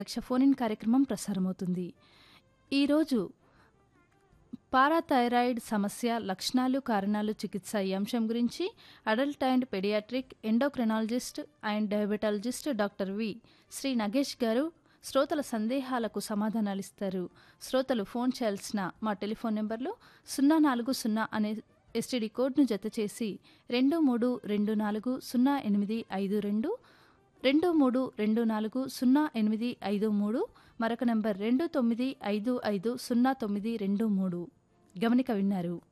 lakh phone in కార్యక్రమం ప్రసారమవుతుంది ఈరోజు పారాథైరాయిడ్ సమస్య లక్షణాలు కారణాలు చికిత్స ఈ అంశం గురించి adult and paediatric endocrinologist and diabetologist doctor V Sree Nagesh garu శ్రోతల సందేహాలకు సమాధానాలు ఇస్తారు శ్రోతలు ఫోన్ చేయాల్సిన మా టెలిఫోన్ నెంబర్లు సున్నా నాలుగు సున్నా అనే ఎస్టీడీ కోడ్ను జత చేసి రెండు మూడు రెండు నాలుగు సున్నా ఎనిమిది ఐదు రెండు రెండు మూడు రెండు నాలుగు సున్నా ఎనిమిది ఐదు మూడు మరొక నంబర్ రెండు తొమ్మిది ఐదు ఐదు సున్నా తొమ్మిది రెండు మూడు గమనిక విన్నారు